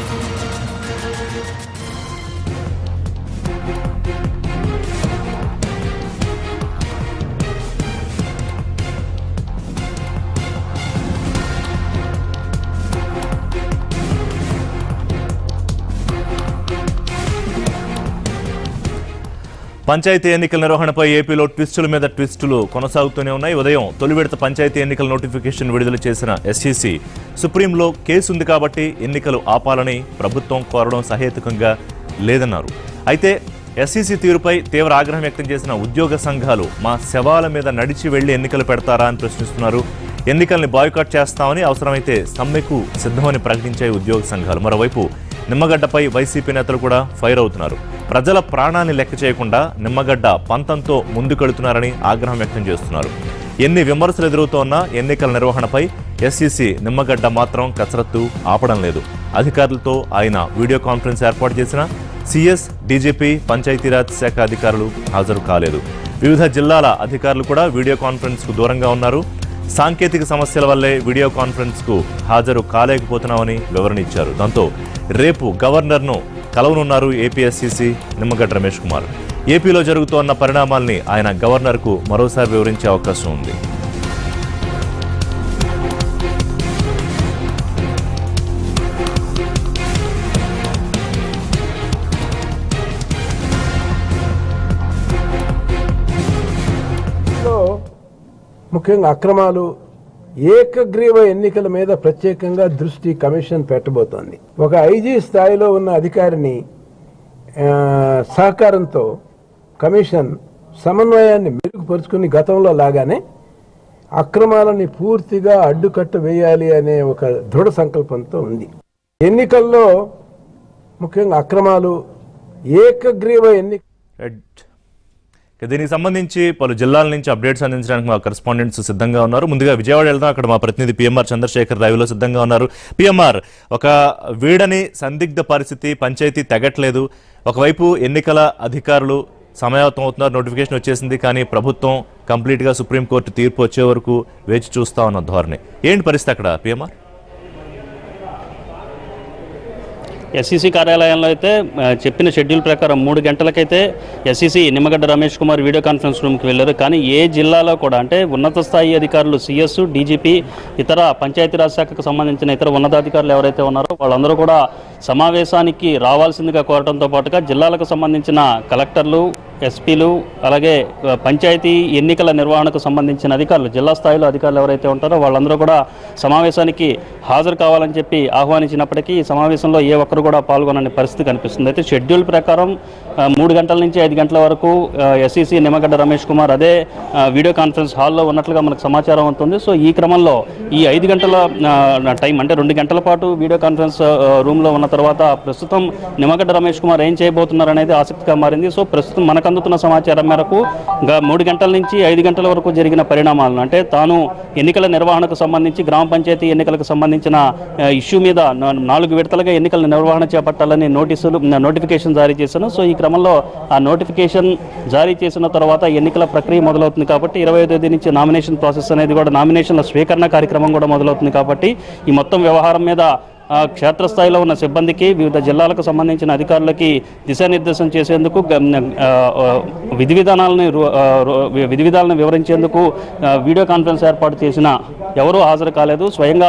పంచాయతీ ఎన్నికల నిర్వహణపై ఏపీలో ట్విస్టుల మీద ట్విస్టులు కొనసాగుతూనే ఉన్నాయి ఉదయం తొలి విడత పంచాయతీ ఎన్నికల నోటిఫికేషన్ విడుదల చేసిన ఎస్ఈసి సుప్రీంలో కేసు ఉంది కాబట్టి ఎన్నికలు ఆపాలని ప్రభుత్వం కోరడం సహేతుకంగా లేదన్నారు అయితే ఎస్ఈసి తీరుపై తీవ్ర ఆగ్రహం వ్యక్తం చేసిన ఉద్యోగ సంఘాలు మా శవాల మీద నడిచి వెళ్లి ఎన్నికలు పెడతారా అని ప్రశ్నిస్తున్నారు ఎన్నికల్ని బాయ్కాట్ చేస్తామని అవసరమైతే సమ్మెకు సిద్ధమని ప్రకటించాయి ఉద్యోగ సంఘాలు మరోవైపు నిమ్మగడ్డపై వైసీపీ నేతలు కూడా ఫైర్ అవుతున్నారు ప్రజల ప్రాణాన్ని లెక్క చేయకుండా నిమ్మగడ్డ పంతంతో ముందుకెడుతున్నారని ఆగ్రహం వ్యక్తం చేస్తున్నారు ఎన్ని విమర్శలు ఎదురవుతోన్నా ఎన్నికల నిర్వహణపై ఎస్ఈసి నిమ్మగడ్డ మాత్రం కసరత్తు ఆపడం లేదు అధికారులతో ఆయన వీడియో కాన్ఫరెన్స్ ఏర్పాటు చేసిన సిఎస్ డీజీపీ పంచాయతీరాజ్ శాఖ అధికారులు హాజరు కాలేదు వివిధ జిల్లాల అధికారులు కూడా వీడియో కాన్ఫరెన్స్కు దూరంగా ఉన్నారు సాంకేతిక సమస్యల వల్లే వీడియో కాన్ఫరెన్స్కు హాజరు కాలేకపోతున్నామని వివరణ ఇచ్చారు దాంతో రేపు గవర్నర్ను కలవనున్నారు ఏపీఎస్సీసీ నిమ్మగడ్డ రమేష్ కుమార్ ఏపీలో జరుగుతోన్న పరిణామాల్ని ఆయన గవర్నర్కు మరోసారి వివరించే అవకాశం ఉంది లో ముఖ్యంగా అక్రమాలు ఏకగ్రీవ ఎన్నికల మీద ప్రత్యేకంగా దృష్టి కమిషన్ పెట్టబోతోంది ఒక ఐజీ స్థాయిలో ఉన్న అధికారిని ఆ, సహకారంతో కమిషన్ సమన్వయాన్ని మెరుగుపరుచుకుని గతంలో లాగానే అక్రమాలని పూర్తిగా అడ్డుకట్ట వేయాలి అనే ఒక దృఢ సంకల్పంతో ఉంది ఎన్నికల్లో ముఖ్యంగా అక్రమాలు ఏకగ్రీవ ఎన్నిక రైట్. ఇక దీనికి సంబంధించి పలు జిల్లాల నుంచి అప్డేట్స్ అందించడానికి మా కరెస్పాండెంట్స్ సిద్ధంగా ఉన్నారు ముందుగా విజయవాడ వెళ్దాం అక్కడ మా ప్రతినిధి పిఎంఆర్ చంద్రశేఖర్ రావిలో సిద్ధంగా ఉన్నారు పిఎంఆర్ ఒక వీడని సందిగ్ధ పరిస్థితి పంచాయతీ తెగట్లేదు ఒకవైపు ఎన్నికల అధికారులు సమాయత్తం అవుతున్నారు నోటిఫికేషన్ వచ్చేసింది కానీ ప్రభుత్వం కంప్లీట్గా సుప్రీంకోర్టు తీర్పు వచ్చే వరకు వేచి చూస్తా ఉన్న ధోరణి ఏంటి పరిస్థితి అక్కడ పిఎంఆర్ ఎస్సీసీ కార్యాలయంలో అయితే ఆ, చెప్పిన షెడ్యూల్ ప్రకారం మూడు గంటలకైతే SEC Nimmagadda Ramesh Kumar video conference రూమ్కి వెళ్ళారు కానీ ఏ జిల్లాలో కూడా అంటే ఉన్నత స్థాయి అధికారులు సిఎస్ డీజీపీ ఇతర పంచాయతీరాజ్ శాఖకు సంబంధించిన ఇతర ఉన్నతాధికారులు ఎవరైతే ఉన్నారో వాళ్ళందరూ కూడా సమావేశానికి రావాల్సిందిగా కోరడంతో పాటుగా జిల్లాలకు సంబంధించిన కలెక్టర్లు ఎస్పీలు అలాగే ఆ, పంచాయతీ ఎన్నికల నిర్వహణకు సంబంధించిన అధికారులు జిల్లా స్థాయిలో అధికారులు ఎవరైతే ఉంటారో వాళ్ళందరూ కూడా సమావేశానికి హాజరు కావాలని చెప్పి ఆహ్వానించినప్పటికీ ఈ సమావేశంలో ఏ ఒక్కరు కూడా పాల్గొనని పరిస్థితి కనిపిస్తుంది అయితే షెడ్యూల్ ప్రకారం ఆ, మూడు గంటల నుంచి ఐదు గంటల వరకు ఎస్ఈసి నిమ్మగడ్డ రమేష్ కుమార్ అదే ఆ, వీడియో కాన్ఫరెన్స్ హాల్లో ఉన్నట్లుగా మనకు సమాచారం అవుతుంది సో ఈ క్రమంలో ఈ ఐదు గంటల ఆ, టైం అంటే రెండు గంటల పాటు వీడియో కాన్ఫరెన్స్ ఆ, రూమ్లో ఉన్న తర్వాత ప్రస్తుతం నిమ్మగడ్డ రమేష్ కుమార్ ఏం చేయబోతున్నారు అనేది ఆసక్తిగా మారింది సో ప్రస్తుతం మనకు అందుతున్న సమాచారం మేరకు గ- మూడు గంటల నుంచి ఐదు గంటల వరకు జరిగిన పరిణామాలను అంటే తాను ఎన్నికల నిర్వహణకు సంబంధించి గ్రామ పంచాయతీ ఎన్నికలకు సంబంధించిన ఆ, ఇష్యూ మీద నా- నాలుగు విడతలుగా ఎన్నికల నిర్వహణ చేపట్టాలని నోటీసులు నా- నోటిఫికేషన్ జారీ చేశాను సో ఈ క్రమంలో ఆ నోటిఫికేషన్ జారీ చేసిన తర్వాత ఎన్నికల ప్రక్రియ మొదలవుతుంది కాబట్టి ఇరవై తేదీ నుంచి నామినేషన్ ప్రాసెస్ అనేది కూడా నామినేషన్ల స్వీకరణ కార్యక్రమం కూడా మొదలవుతుంది కాబట్టి ఈ మొత్తం వ్యవహారం మీద ఆ, క్షేత్రస్థాయిలో ఉన్న సిబ్బందికి వివిధ జిల్లాలకు సంబంధించిన అధికారులకి దిశానిర్దేశం చేసేందుకు గ- ఆ, ఆ, విధి విధానాలను రు- ఆ, రు- విధి విధానాలను వివరించేందుకు ఆ, వీడియో కాన్ఫరెన్స్ ఏర్పాటు చేసిన ఎవరూ హాజరు కాలేదు స్వయంగా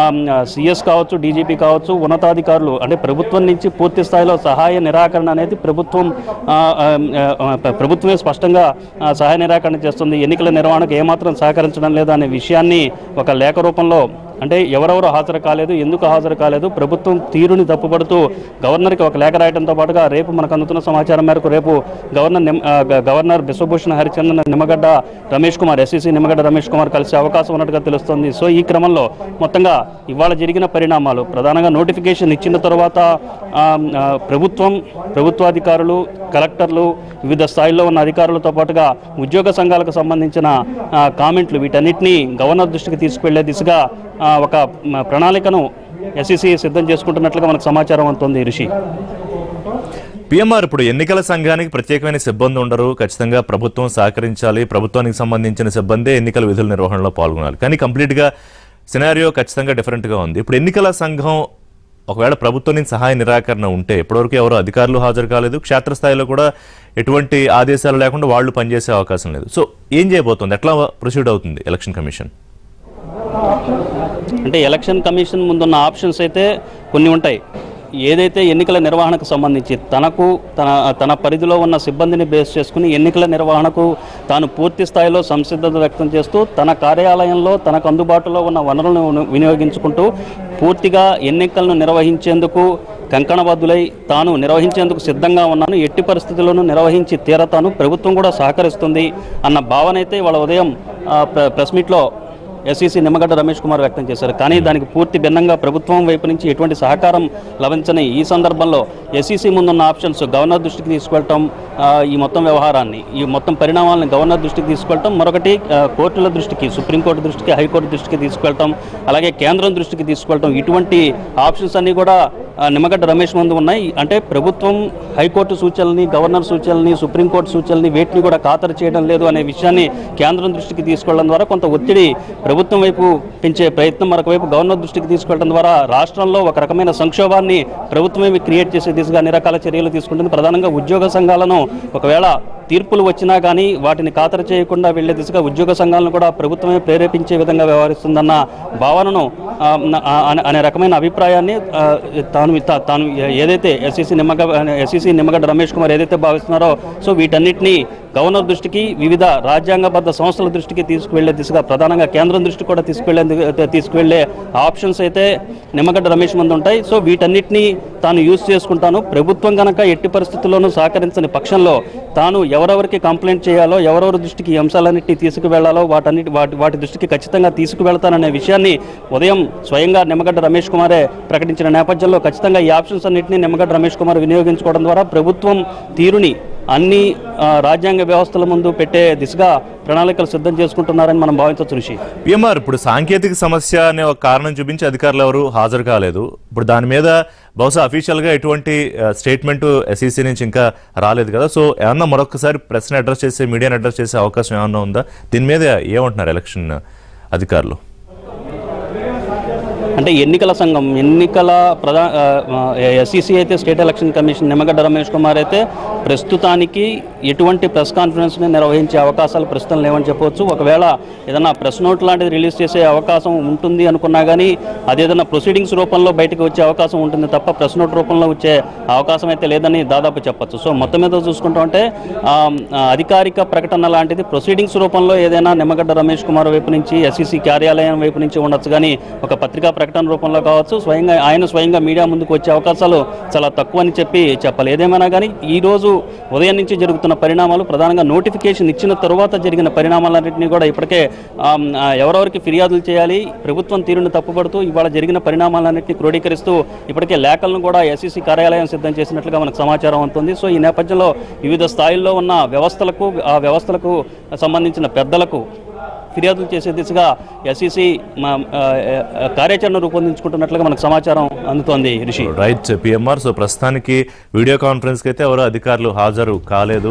సిఎస్ కావచ్చు డీజీపీ కావచ్చు ఉన్నతాధికారులు అంటే ప్రభుత్వం నుంచి పూర్తి స్థాయిలో సహాయ నిరాకరణ అనేది ప్రభుత్వం ఆ, ఆ, ఆ, ప్ర- ప్రభుత్వమే స్పష్టంగా ఆ, సహాయ నిరాకరణ చేస్తుంది ఎన్నికల నిర్వహణకు ఏమాత్రం సహకరించడం లేదు అనే విషయాన్ని ఒక లేఖ రూపంలో అంటే ఎవరెవరు హాజరు కాలేదు ఎందుకు హాజరు కాలేదు ప్రభుత్వం తీరుని తప్పుపడుతూ గవర్నర్కి ఒక లేఖ రాయడంతో పాటుగా రేపు మనకు అందుతున్న సమాచారం మేరకు రేపు గవర్నర్ నిమ్- ఆ, గ- గవర్నర్ బిశ్వభూషణ్ హరిచందన్ నిమ్మగడ్డ రమేష్ కుమార్ ఎస్సీసీ నిమ్మగడ్డ రమేష్ కుమార్ కలిసే అవకాశం ఉన్నట్టుగా తెలుస్తోంది సో ఈ క్రమంలో మొత్తంగా ఇవాళ జరిగిన పరిణామాలు ప్రధానంగా నోటిఫికేషన్ ఇచ్చిన తర్వాత ఆ, ఆ, ప్రభుత్వం ప్రభుత్వాధికారులు కలెక్టర్లు వివిధ స్థాయిల్లో ఉన్న అధికారులతో పాటుగా ఉద్యోగ సంఘాలకు సంబంధించిన ఆ, కామెంట్లు వీటన్నిటినీ గవర్నర్ దృష్టికి తీసుకువెళ్లే దిశగా ఆ, ఒక మ, ప్రణాళికను ఎస్ఈసి సిద్ధం చేసుకుంటున్నట్లుగా మనకు సమాచారం అందుతుంది రిషి పిఎంఆర్ ఇప్పుడు ఎన్నికల సంఘానికి ప్రత్యేకమైన సిబ్బంది ఉండరు ఖచ్చితంగా ప్రభుత్వం సహకరించాలి ప్రభుత్వానికి సంబంధించిన సిబ్బందే ఎన్నికల విధుల నిర్వహణలో పాల్గొనాలి కానీ కంప్లీట్గా సినారియో ఖచ్చితంగా డిఫరెంట్గా ఉంది ఇప్పుడు ఎన్నికల సంఘం ఒకవేళ ప్రభుత్వం నుంచి సహాయ నిరాకరణ ఉంటే ఇప్పటివరకు ఎవరు అధికారులు హాజరు కాలేదు క్షేత్రస్థాయిలో కూడా ఎటువంటి ఆదేశాలు లేకుండా వాళ్ళు పనిచేసే అవకాశం లేదు సో ఏం చేయబోతోంది ఎట్లా ప్రొసీడ్ అవుతుంది ఎలక్షన్ కమిషన్ అంటే ఎలక్షన్ కమిషన్ ముందున్న ఆప్షన్స్ అయితే కొన్ని ఉంటాయి ఏదైతే ఎన్నికల నిర్వహణకు సంబంధించి తనకు తన తన పరిధిలో ఉన్న సిబ్బందిని బేస్ చేసుకుని ఎన్నికల నిర్వహణకు తాను పూర్తి స్థాయిలో సంసిద్ధత వ్యక్తం చేస్తూ తన కార్యాలయంలో తనకు అందుబాటులో ఉన్న వనరులను వినియోగించుకుంటూ పూర్తిగా ఎన్నికలను నిర్వహించేందుకు కంకణబద్దులై తాను నిర్వహించేందుకు సిద్ధంగా ఉన్నాను ఎట్టి పరిస్థితుల్లోనూ నిర్వహించి తీరతాను ప్రభుత్వం కూడా సహకరిస్తుంది అన్న భావన అయితే వాళ్ళ ఉదయం ఆ, ప్ర- ప్రెస్ మీట్లో ఎస్ఈసీ నిమ్మగడ్డ రమేష్ కుమార్ వ్యక్తం చేశారు కానీ దానికి పూర్తి భిన్నంగా ప్రభుత్వం వైపు నుంచి ఎటువంటి సహకారం లభించని ఈ సందర్భంలో ఎస్ఈసీ ముందున్న ఆప్షన్స్ గవర్నర్ దృష్టికి తీసుకెళ్ళటం ఆ, ఈ మొత్తం వ్యవహారాన్ని ఈ మొత్తం పరిణామాలను గవర్నర్ దృష్టికి తీసుకెళ్ళటం మరొకటి ఆ, కోర్టుల దృష్టికి సుప్రీంకోర్టు దృష్టికి హైకోర్టు దృష్టికి తీసుకెళ్ళటం అలాగే కేంద్రం దృష్టికి తీసుకెళ్ళటం ఇటువంటి ఆప్షన్స్ అన్నీ కూడా ఆ, నిమ్మగడ్డ రమేష్ ముందు ఉన్నాయి అంటే ప్రభుత్వం హైకోర్టు సూచనల్ని గవర్నర్ సూచనల్ని సుప్రీంకోర్టు సూచనల్ని వేటిని కూడా ఖాతరు చేయడం లేదు అనే విషయాన్ని కేంద్రం దృష్టికి తీసుకెళ్లడం ద్వారా కొంత ఒత్తిడి ప్రభుత్వం వైపు పెంచే ప్రయత్నం మరొక వైపు గవర్నర్ దృష్టికి తీసుకెళ్లడం ద్వారా రాష్ట్రంలో ఒక రకమైన సంక్షోభాన్ని ప్రభుత్వమే క్రియేట్ చేసే దిశగా అన్ని రకాల చర్యలు తీసుకుంటుంది ప్రధానంగా ఉద్యోగ సంఘాలను ఒకవేళ తీర్పులు వచ్చినా కానీ వాటిని ఖాతరు చేయకుండా వెళ్లే దిశగా ఉద్యోగ సంఘాలను కూడా ప్రభుత్వమే ప్రేరేపించే విధంగా వ్యవహరిస్తుందన్న భావనను ఆ, న- ఆ, అనే- అనే రకమైన అభిప్రాయాన్ని ఆ, తాను తా- తాను ఏ- ఏదైతే ఎస్సీసీ నిమ్మగ ఎస్సీసీ నిమ్మగడ్డ రమేష్ కుమార్ ఏదైతే భావిస్తున్నారో సో వీటన్నిటిని గవర్నర్ దృష్టికి వివిధ రాజ్యాంగబద్ధ సంస్థల దృష్టికి తీసుకువెళ్లే దిశగా ప్రధానంగా కేంద్రం దృష్టికి కూడా తీసుకువెళ్లే తీసుకువెళ్లే ఆప్షన్స్ అయితే నిమ్మగడ్డ రమేష్ ముందు ఉంటాయి సో వీటన్నిటిని తాను యూజ్ చేసుకుంటాను ప్రభుత్వం గనక ఎట్టి పరిస్థితుల్లోనూ సహకరించని పక్షంలో తాను ఎవరెవరికి కంప్లైంట్ చేయాలో ఎవరెవరి దృష్టికి ఈ అంశాలన్నింటినీ తీసుకువెళ్లాలో వాటన్నిటి వాటి వాటి దృష్టికి ఖచ్చితంగా తీసుకువెళ్తాననే విషయాన్ని ఉదయం స్వయంగా నిమ్మగడ్డ రమేష్ కుమారే ప్రకటించిన నేపథ్యంలో ఖచ్చితంగా ఈ ఆప్షన్స్ అన్నింటినీ నిమ్మగడ్డ రమేష్ కుమార్ వినియోగించుకోవడం ద్వారా ప్రభుత్వం తీరుని అన్ని ఆ, రాజ్యాంగ వ్యవస్థల ముందు పెట్టే దిశగా ప్రణాళికలు సిద్ధం చేసుకుంటున్నారని మనం భావించవచ్చు ఋషి పిఎంఆర్ ఇప్పుడు సాంకేతిక సమస్య అనే ఒక కారణం చూపించి అధికారులు ఎవరు హాజరు కాలేదు ఇప్పుడు దాని మీద బహుశా అఫీషియల్ గా ఎటువంటి స్టేట్మెంట్ ఎస్ఈసీ నుంచి ఇంకా రాలేదు కదా సో ఏమన్నా మరొకసారి ప్రెస్ని అడ్రస్ చేసే మీడియాని అడ్రస్ చేసే అవకాశం ఏమన్నా ఉందా దీని మీద ఏమంటున్నారు ఎలక్షన్ అధికారులు అంటే ఎన్నికల సంఘం ఎన్నికల ప్రధా ఎస్ఈసీ అయితే state election commission Nimmagadda Ramesh Kumar అయితే ప్రస్తుతానికి ఎటువంటి ప్రెస్ కాన్ఫరెన్స్ని నిర్వహించే అవకాశాలు ప్రస్తుతం లేవని చెప్పవచ్చు ఒకవేళ ఏదైనా ప్రెస్ నోట్ లాంటిది రిలీజ్ చేసే అవకాశం ఉంటుంది అనుకున్నా కానీ అది ఏదైనా ప్రొసీడింగ్స్ రూపంలో బయటకు వచ్చే అవకాశం ఉంటుంది తప్ప ప్రెస్ నోట్ రూపంలో వచ్చే అవకాశం అయితే లేదని దాదాపు చెప్పొచ్చు సో మొత్తం మీద చూసుకుంటూ ఉంటే ఆ, ఆ, అధికారిక ప్రకటన లాంటిది ప్రొసీడింగ్స్ రూపంలో ఏదైనా నిమ్మగడ్డ రమేష్ కుమార్ వైపు నుంచి ఎస్ఈసీ కార్యాలయం వైపు నుంచి ఉండొచ్చు కానీ ఒక పత్రికా ప్రకటన రూపంలో కావచ్చు స్వయంగా ఆయన స్వయంగా మీడియా ముందుకు వచ్చే అవకాశాలు చాలా తక్కువ అని చెప్పి చెప్పాలి ఏదేమైనా కానీ ఈ రోజు ఉదయం నుంచి జరుగుతున్న పరిణామాలు ప్రధానంగా నోటిఫికేషన్ ఇచ్చిన తరువాత జరిగిన పరిణామాలన్నింటినీ కూడా ఇప్పటికే ఆమ్, ఆ, ఎవరెవరికి ఫిర్యాదులు చేయాలి ప్రభుత్వం తీరును తప్పుపడుతూ ఇవాళ జరిగిన పరిణామాలన్నింటినీ క్రోడీకరిస్తూ ఇప్పటికే లేఖలను కూడా ఎస్ఈసీ కార్యాలయం సిద్ధం చేసినట్లుగా మనకు సమాచారం అవుతుంది సో ఈ నేపథ్యంలో వివిధ స్థాయిల్లో ఉన్న వ్యవస్థలకు ఆ వ్యవస్థలకు సంబంధించిన పెద్దలకు ఫిర్యాదులు చేసే దిశగా ఎస్ఈసీ కార్యాచరణ రూపొందించుకుంటున్నట్లుగా మనకు సమాచారం అందుతోంది రిషి రైట్ పిఎంఆర్ సో ప్రస్తుతానికి వీడియో కాన్ఫరెన్స్కి అయితే ఎవరు అధికారులు హాజరు కాలేదు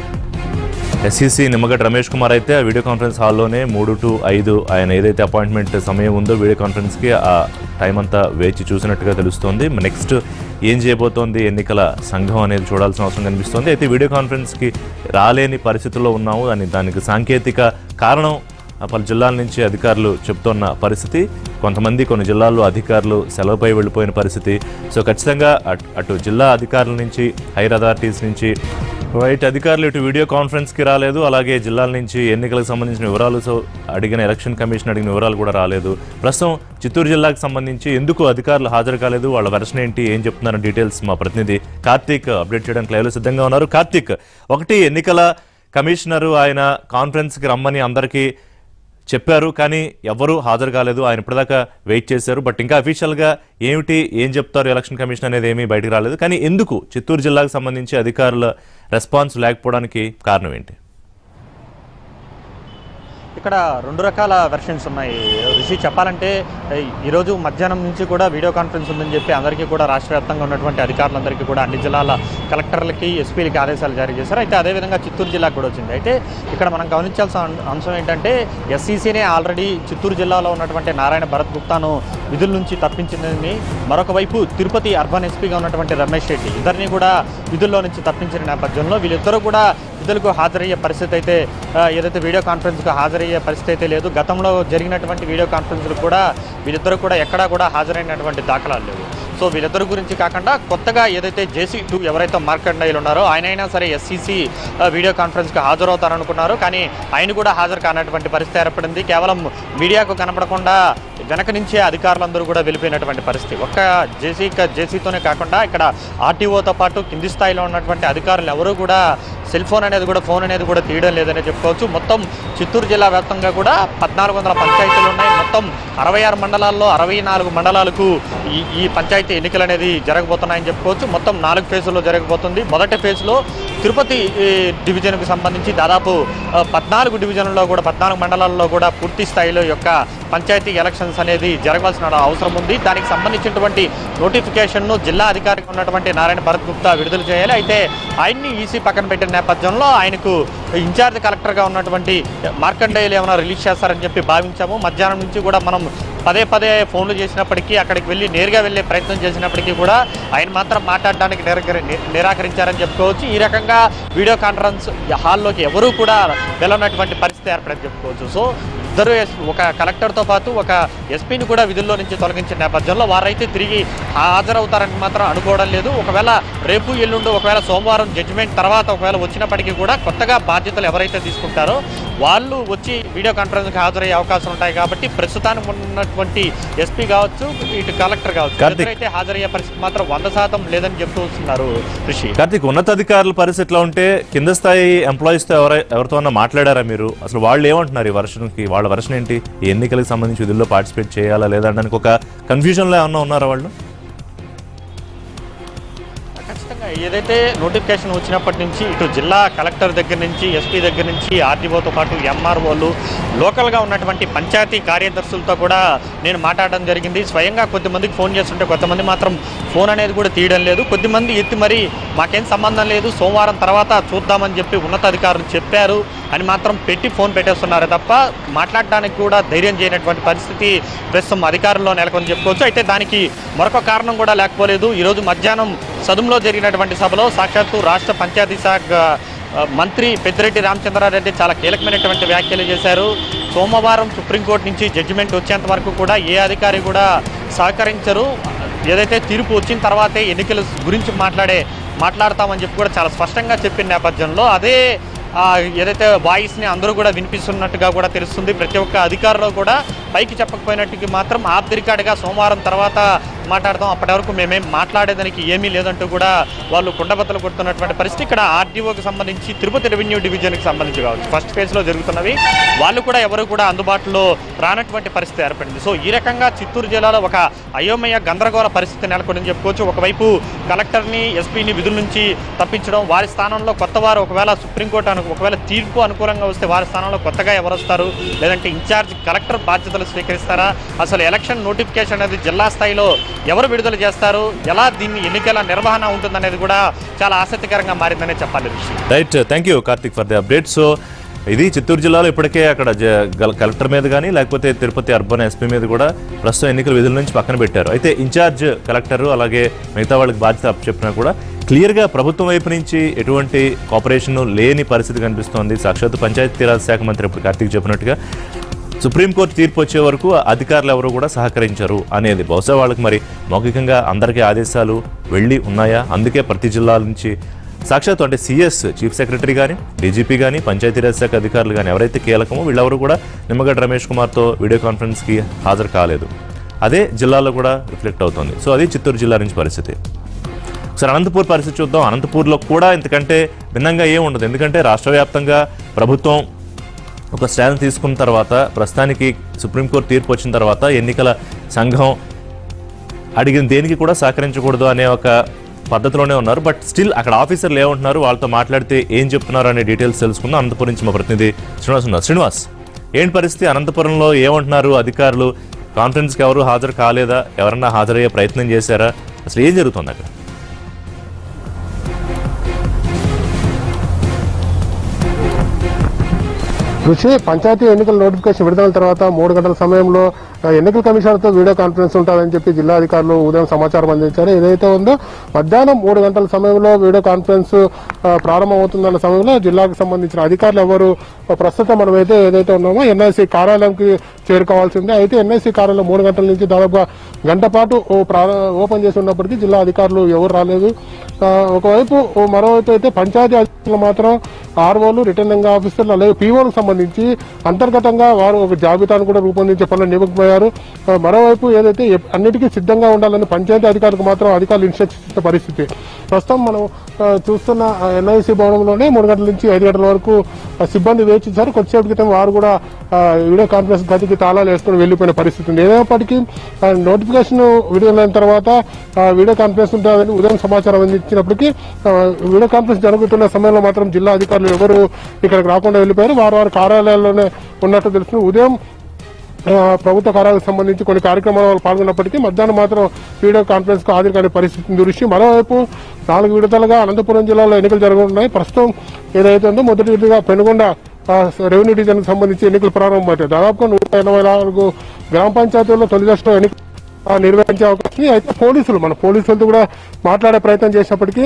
ఎస్ఈసి నిమ్మగడ్డ రమేష్ కుమార్ అయితే ఆ వీడియో కాన్ఫరెన్స్ హాల్లోనే మూడు టు ఐదు ఆయన ఏదైతే అపాయింట్మెంట్ సమయం ఉందో వీడియో కాన్ఫరెన్స్కి ఆ టైం అంతా వేచి చూసినట్టుగా తెలుస్తోంది నెక్స్ట్ ఏం చేయబోతోంది ఎన్నికల సంఘం అనేది చూడాల్సిన అవసరం కనిపిస్తోంది అయితే వీడియో కాన్ఫరెన్స్కి రాలేని పరిస్థితుల్లో ఉన్నాము అని దానికి సాంకేతిక కారణం ఆ పలు జిల్లాల నుంచి అధికారులు చెప్తున్న పరిస్థితి కొంతమంది కొన్ని జిల్లాల్లో అధికారులు సెలవుపై వెళ్ళిపోయిన పరిస్థితి సో ఖచ్చితంగా అటు అటు జిల్లా అధికారుల నుంచి హైర్ అథారిటీస్ నుంచి రైట్ అధికారులు ఇటు వీడియో కాన్ఫరెన్స్కి రాలేదు అలాగే జిల్లాల నుంచి ఎన్నికలకు సంబంధించిన వివరాలు సో అడిగిన ఎలక్షన్ కమిషన్ అడిగిన వివరాలు కూడా రాలేదు ప్రస్తుతం చిత్తూరు జిల్లాకు సంబంధించి ఎందుకు అధికారులు హాజరు కాలేదు వాళ్ళ వెర్షన్ ఏంటి ఏం చెప్తున్నారు డీటెయిల్స్ మా ప్రతినిధి కార్తీక్ అప్డేట్ చేయడానికి లైవ్లో సిద్ధంగా ఉన్నారు కార్తీక్ ఒకటి ఎన్నికల కమిషనరు ఆయన కాన్ఫరెన్స్కి రమ్మని అందరికీ చెప్పారు కానీ ఎవరు హాజరు కాలేదు ఆయన ఇప్పటిదాకా వెయిట్ చేశారు బట్ ఇంకా అఫీషియల్గా ఏమిటి ఏం చెప్తారు ఎలక్షన్ కమిషన్ అనేది ఏమీ బయటకు రాలేదు కానీ ఎందుకు చిత్తూరు జిల్లాకు సంబంధించి అధికారుల రెస్పాన్స్ లేకపోవడానికి కారణం ఏంటి ఇక్కడ రెండు రకాల వెర్షన్స్ ఉన్నాయి రిషి చెప్పాలంటే ఈ- ఈరోజు మధ్యాహ్నం నుంచి కూడా వీడియో కాన్ఫరెన్స్ ఉందని చెప్పి అందరికీ కూడా రాష్ట్ర వ్యాప్తంగా ఉన్నటువంటి అధికారులందరికీ కూడా అన్ని జిల్లాల కలెక్టర్లకి ఎస్పీలకి ఆదేశాలు జారీ చేశారు అయితే అదేవిధంగా చిత్తూరు జిల్లాకు కూడా వచ్చింది అయితే ఇక్కడ మనం గమనించాల్సిన అం- అంశం ఏంటంటే ఎస్సీసీనే ఆల్రెడీ చిత్తూరు జిల్లాలో ఉన్నటువంటి నారాయణ భరత్ గుప్తాను విధుల నుంచి తప్పించిందని మరొక వైపు తిరుపతి అర్బన్ ఎస్పీగా ఉన్నటువంటి రమేష్ రెడ్డి ఇద్దరిని కూడా విధుల్లో నుంచి తప్పించిన నేపథ్యంలో వీళ్ళిద్దరూ కూడా విధులకు హాజరయ్యే పరిస్థితి అయితే ఆ, ఏదైతే వీడియో కాన్ఫరెన్స్కు హాజరయ్యే పరిస్థితి అయితే లేదు గతంలో జరిగినటువంటి వీడియో కాన్ఫరెన్స్లు కూడా వీళ్ళిద్దరూ కూడా ఎక్కడా కూడా హాజరైనటువంటి దాఖలాలు లేవు సో వీళ్ళిద్దరి గురించి కాకుండా కొత్తగా ఏదైతే జేసీ టూ ఎవరైతే మార్కండైలు ఉన్నారో ఆయన అయినా సరే ఎస్సీసీ వీడియో కాన్ఫరెన్స్కి హాజరవుతారనుకున్నారు కానీ ఆయన కూడా హాజరు కానటువంటి పరిస్థితి ఏర్పడింది కేవలం మీడియాకు కనపడకుండా వెనక నుంచే అధికారులందరూ కూడా వెళ్ళిపోయినటువంటి పరిస్థితి ఒక్క జేసీ జేసీతోనే కాకుండా ఇక్కడ ఆర్టీఓతో పాటు కింది స్థాయిలో ఉన్నటువంటి అధికారులు ఎవరూ కూడా సెల్ ఫోన్ అనేది కూడా ఫోన్ అనేది కూడా తీయడం లేదనే చెప్పుకోవచ్చు మొత్తం చిత్తూరు జిల్లా వ్యాప్తంగా కూడా పద్నాలుగు వందల పంచాయతీలు ఉన్నాయి మొత్తం అరవై ఆరు మండలాల్లో అరవై నాలుగు మండలాలకు ఈ ఈ పంచాయతీ ఎన్నికలు అనేది జరగబోతున్నాయని చెప్పుకోవచ్చు మొత్తం నాలుగు ఫేజుల్లో జరగబోతుంది మొదటి ఫేజ్లో తిరుపతి ఈ, డివిజన్కి సంబంధించి దాదాపు ఆ, పద్నాలుగు డివిజన్లలో కూడా పద్నాలుగు మండలాల్లో కూడా పూర్తి స్థాయిలో ఈ యొక్క పంచాయతీ ఎలక్షన్స్ అనేది జరగాల్సిన అవసరం ఉంది దానికి సంబంధించినటువంటి నోటిఫికేషన్ను జిల్లా అధికారికి ఉన్నటువంటి నారాయణ భరత్ గుప్తా విడుదల చేయాలి అయితే ఆయన్ని ఈసీ పక్కన పెట్టిన నేపథ్యంలో ఆయనకు ఇన్ఛార్జ్ కలెక్టర్గా ఉన్నటువంటి మార్కండేయులు ఏమైనా రిలీజ్ చేస్తారని చెప్పి భావించాము మధ్యాహ్నం నుంచి కూడా మనం పదే పదే ఫోన్లు చేసినప్పటికీ అక్కడికి వెళ్ళి నేరుగా వెళ్ళే ప్రయత్నం చేసినప్పటికీ కూడా ఆయన మాత్రం మాట్లాడడానికి నిరాకరి ని- నిరాకరించారని చెప్పుకోవచ్చు ఈ రకంగా వీడియో కాన్ఫరెన్స్ హాల్లోకి ఎవరూ కూడా వెళ్ళనటువంటి పరిస్థితి ఏర్పడని చెప్పుకోవచ్చు సో ఇద్దరు ఎస్- ఒక కలెక్టర్తో పాటు ఒక ఎస్పీని కూడా విధుల్లో నుంచి తొలగించిన నేపథ్యంలో వారైతే తిరిగి హాజరవుతారని మాత్రం అనుకోవడం లేదు ఒకవేళ రేపు ఎల్లుండి ఒకవేళ సోమవారం జడ్జిమెంట్ తర్వాత ఒకవేళ వచ్చినప్పటికీ కూడా కొత్తగా బాధ్యతలు ఎవరైతే తీసుకుంటారో వాళ్ళు వచ్చి వీడియో కాన్ఫరెన్స్కి హాజరయ్యే అవకాశం ఉంటాయి కాబట్టి ప్రస్తుతానికి ఉన్నటువంటి ఎస్పీ కావచ్చు ఇటు కలెక్టర్ కావచ్చు కార్తీక్. ఎవరైతే హాజరయ్యే పరిస్థితి మాత్రం వంద శాతం లేదని చెప్తూ వస్తున్నారు ఋషి కార్తీక్ ఉన్నతాధికారుల పరిస్థితి ఎట్లా ఉంటే కింద స్థాయి ఎంప్లాయీస్తో ఎవరై ఎవరితో మాట్లాడారా మీరు అసలు వాళ్ళు ఏమంటున్నారు ఈ వర్షన్కి వాళ్ళ వర్షన్ ఏంటి ఈ ఎన్నికలకు సంబంధించి విధుల్లో పార్టిసిపేట్ చేయాలా లేదా అనడానికి ఒక కన్ఫ్యూజన్లో ఏమన్నా ఉన్నారా వాళ్ళు ఖచ్చితంగా ఏదైతే నోటిఫికేషన్ వచ్చినప్పటి నుంచి ఇటు జిల్లా కలెక్టర్ దగ్గర నుంచి ఎస్పీ దగ్గర నుంచి ఆర్డీఓతో పాటు ఎంఆర్ఓలు లోకల్గా ఉన్నటువంటి పంచాయతీ కార్యదర్శులతో కూడా నేను మాట్లాడడం జరిగింది స్వయంగా కొద్దిమందికి ఫోన్ చేస్తుంటే కొంతమంది మాత్రం ఫోన్ అనేది కూడా తీయడం లేదు కొద్దిమంది ఎత్తి మరి మాకేం సంబంధం లేదు సోమవారం తర్వాత చూద్దామని చెప్పి ఉన్నతాధికారులు చెప్పారు అని మాత్రం పెట్టి ఫోన్ పెట్టేస్తున్నారు తప్ప మాట్లాడడానికి కూడా ధైర్యం చేయనటువంటి పరిస్థితి ప్రస్తుతం అధికారంలో నెలకొని చెప్పుకోవచ్చు అయితే దానికి మరొక కారణం కూడా లేకపోలేదు ఈరోజు మధ్యాహ్నం సదుంలో జరిగినటువంటి సభలో సాక్షాత్తు రాష్ట్ర పంచాయతీ శాఖ ఆ, మంత్రి పెద్దిరెడ్డి రామచంద్రారెడ్డి చాలా కీలకమైనటువంటి వ్యాఖ్యలు చేశారు సోమవారం సుప్రీంకోర్టు నుంచి జడ్జిమెంట్ వచ్చేంత వరకు కూడా ఏ అధికారి కూడా సహకరించరు ఏదైతే తీర్పు వచ్చిన తర్వాతే ఎన్నికల గురించి మాట్లాడే మాట్లాడతామని చెప్పి కూడా చాలా స్పష్టంగా చెప్పిన నేపథ్యంలో అదే ఆ, ఏదైతే వాయిస్ని అందరూ కూడా వినిపిస్తున్నట్టుగా కూడా తెలుస్తుంది ప్రతి ఒక్క అధికారులు కూడా పైకి చెప్పకపోయినట్టుకి మాత్రం ఆబ్దిరికాడుగా సోమవారం తర్వాత మాట్లాడదాం అప్పటి వరకు మేమేం మాట్లాడేదానికి ఏమీ లేదంటూ కూడా వాళ్ళు కుండబద్దలు కొడుతున్నటువంటి పరిస్థితి ఇక్కడ ఆర్డీఓకి సంబంధించి తిరుపతి రెవెన్యూ డివిజన్కి సంబంధించి కావచ్చు ఫస్ట్ ఫేజ్లో జరుగుతున్నవి వాళ్ళు కూడా ఎవరు కూడా అందుబాటులో రానటువంటి పరిస్థితి ఏర్పడింది సో ఈ రకంగా చిత్తూరు జిల్లాలో ఒక అయోమయ గందరగోళ పరిస్థితి నెలకొందని చెప్పుకోవచ్చు ఒకవైపు కలెక్టర్ని ఎస్పీని విధుల నుంచి తప్పించడం వారి స్థానంలో కొత్త వారు ఒకవేళ సుప్రీంకోర్టు అను ఒకవేళ తీర్పు అనుకూలంగా వస్తే వారి స్థానంలో కొత్తగా ఎవరు వస్తారు లేదంటే ఇన్ఛార్జ్ కలెక్టర్ బాధ్యతలు స్వీకరిస్తారా అసలు ఎలక్షన్ నోటిఫికేషన్ అనేది జిల్లా స్థాయిలో ఎవరు విడుదల చేస్తారు ఎలా దీన్ని ఎన్నికల నిర్వహణ ఉంటుందనేది కూడా చాలా ఆసక్తికరంగా మారిందనే చెప్పాలి Rishi right thank you Karthik for the update so ఇది చిత్తూరు జిల్లాలో ఇప్పటికే అక్కడ జ- గల- కలెక్టర్ మీద కానీ లేకపోతే తిరుపతి అర్బన్ ఎస్పీ మీద కూడా ప్రస్తుతం ఎన్నికల విధుల నుంచి పక్కన పెట్టారు అయితే ఇన్ఛార్జ్ కలెక్టర్ అలాగే మిగతా వాళ్ళకి బాధ్యత చెప్పినా కూడా క్లియర్గా ప్రభుత్వం వైపు నుంచి ఎటువంటి కోఆపరేషన్ లేని పరిస్థితి కనిపిస్తోంది సాక్షాత్ పంచాయతీరాజ్ శాఖ మంత్రి ఇప్పుడు కార్తిక్ చెప్పినట్టుగా సుప్రీంకోర్టు తీర్పు వచ్చే వరకు అధికారులు ఎవరు కూడా సహకరించరు అనేది బహుశా వాళ్ళకి మరి మౌఖికంగా అందరికీ ఆదేశాలు వెళ్ళి ఉన్నాయా అందుకే ప్రతి జిల్లాల నుంచి సాక్షాత్ అంటే సిఎస్ చీఫ్ సెక్రటరీ కానీ డీజీపీ కానీ పంచాయతీరాజ్ శాఖ అధికారులు కానీ ఎవరైతే కీలకమో వీళ్ళెవరు కూడా నిమ్మగడ్డ రమేష్ కుమార్తో వీడియో కాన్ఫరెన్స్కి హాజరు కాలేదు అదే జిల్లాలో కూడా రిఫ్లెక్ట్ అవుతుంది సో అది చిత్తూరు జిల్లా నుంచి పరిస్థితి ఒకసారి అనంతపూర్ పరిస్థితి చూద్దాం అనంతపూర్లో కూడా ఇంతకంటే భిన్నంగా ఏం ఉండదు ఎందుకంటే రాష్ట్ర వ్యాప్తంగా ప్రభుత్వం ఒక స్టాండ్ తీసుకున్న తర్వాత ప్రస్తుతానికి సుప్రీంకోర్టు తీర్పు వచ్చిన తర్వాత ఎన్నికల సంఘం అడిగిన దేనికి కూడా సహకరించకూడదు అనే ఒక పద్ధతిలోనే ఉన్నారు బట్ స్టిల్ అక్కడ ఆఫీసర్లు ఏమంటున్నారు వాళ్ళతో మాట్లాడితే ఏం చెప్తున్నారు అనే డీటెయిల్స్ తెలుసుకుందాం అనంతపురం నుంచి మా ప్రతినిధి శ్రీనివాస్ ఉన్నారు శ్రీనివాస్ ఏంటి పరిస్థితి అనంతపురంలో ఏమంటున్నారు అధికారులు కాన్ఫరెన్స్కి ఎవరు హాజరు కాలేదా ఎవరన్నా హాజరయ్యే ప్రయత్నం చేశారా అసలు ఏం జరుగుతుంది అక్కడ కృషి పంచాయతీ ఎన్నికల నోటిఫికేషన్ విడుదల తర్వాత మూడు గంటల సమయంలో ఆ, ఎన్నికల కమిషనర్తో వీడియో కాన్ఫరెన్స్ ఉంటుందని చెప్పి జిల్లా అధికారులు ఉదయం సమాచారం అందించారు ఏదైతే ఉందో మధ్యాహ్నం మూడు గంటల సమయంలో వీడియో కాన్ఫరెన్స్ ఆ, ప్రారంభమవుతుందన్న సమయంలో జిల్లాకు సంబంధించిన అధికారులు ఎవరు ఆ, ప్రస్తుతం మనమైతే ఏదైతే ఉన్నామో ఎన్ఐసి కార్యాలయంకి చేరుకోవాల్సిందే అయితే ఎన్ఐసి కార్యాలయం మూడు గంటల నుంచి దాదాపుగా గంట పాటు ఓ ప్రార- ఓపెన్ చేసి ఉన్నప్పటికీ జిల్లా అధికారులు ఎవరు రాలేదు ఆ, ఒకవైపు ఓ మరోవైపు అయితే పంచాయతీ అధికారులు మాత్రం ఆర్ఓలు రిటర్నింగ్ ఆఫీసర్లు అలాగే పీఓలకు సంబంధించి అంతర్గతంగా వారు ఒక జాబితాను కూడా రూపొందించే పనులు నియమికపోయారు ఆ, మరోవైపు ఏదైతే ఎప్- అన్నిటికీ సిద్ధంగా ఉండాలని పంచాయతీ అధికారులకు మాత్రం అధికారులు ఇన్స్ట్రక్షన్స్ ఇచ్చిన పరిస్థితి ప్రస్తుతం మనం ఆ, చూస్తున్న ఎన్ఐసి భవనంలోనే మూడు గంటల నుంచి ఐదు గంటల వరకు ఆ, సిబ్బంది వేచించారు కొద్దిసేపు క్రితం వారు కూడా ఆ, వీడియో కాన్ఫరెన్స్ గదికి తాళాలు వేసుకుని వెళ్ళిపోయిన పరిస్థితి ఉంది ఏదైనప్పటికీ ఆ, నోటిఫికేషన్ విడుదలైన తర్వాత ఆ, వీడియో కాన్ఫరెన్స్ ఉంటుందని ఉదయం సమాచారం అందించినప్పటికీ ఆ, వీడియో కాన్ఫరెన్స్ జరుగుతున్న సమయంలో మాత్రం జిల్లా అధికారులు ఎవరు ఇక్కడికి రాకుండా వెళ్ళిపోయారు వారు వారి కార్యాలయాల్లోనే ఉన్నట్టు తెలుస్తుంది ఉదయం ఆ, ప్రభుత్వ కార్యాలకు సంబంధించి కొన్ని కార్యక్రమాలు పాల్గొన్నప్పటికీ మధ్యాహ్నం మాత్రం వీడియో కాన్ఫరెన్స్ కు హాజరు కాని పరిస్థితి దృష్టి మరోవైపు నాలుగు విడతలుగా అనంతపురం జిల్లాలో ఎన్నికలు జరగనున్నాయి ప్రస్తుతం ఏదైతే ఉందో మొదటి విడతగా పెనుగొండ ఆ, రెవెన్యూ డివిజన్ సంబంధించి ఎన్నికలు ప్రారంభమవుతాయి దాదాపుగా నూట ఎనభై నాలుగు గ్రామ పంచాయతీల్లో తొలి దశలో ఎన్నికలు ఆ, నిర్వహించే అవకాశం ఉంది అయితే పోలీసులు మన పోలీసులతో కూడా మాట్లాడే ప్రయత్నం చేసినప్పటికీ